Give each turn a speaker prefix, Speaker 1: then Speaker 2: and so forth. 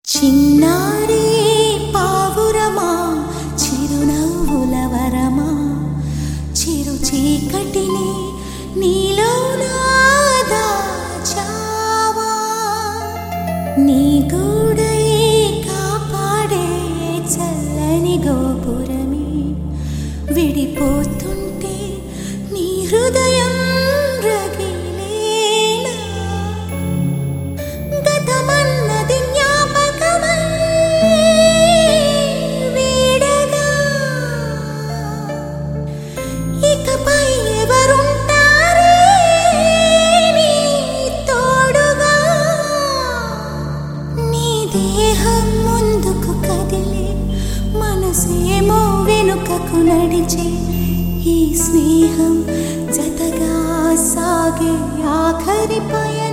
Speaker 1: చిన్నారి పావురమా చిరునవ్వుల వరమా చిరు చీకటిని నీలో దాచావా నీ గూడై కాపాడే చల్లని గోపురమే విడిపోతుంటే నీ హృదయం రగిలేనా గతమన్నది జ్ఞాపకమై వీడగా ఇకపై ఎవరుంటారే నీ తోడుగా నీ దేహం ముందుకు కదిలే మనసేమో వెనుకకు నడిచే ఈ స్నేహం జతగా సాగే ఆఖరి పయ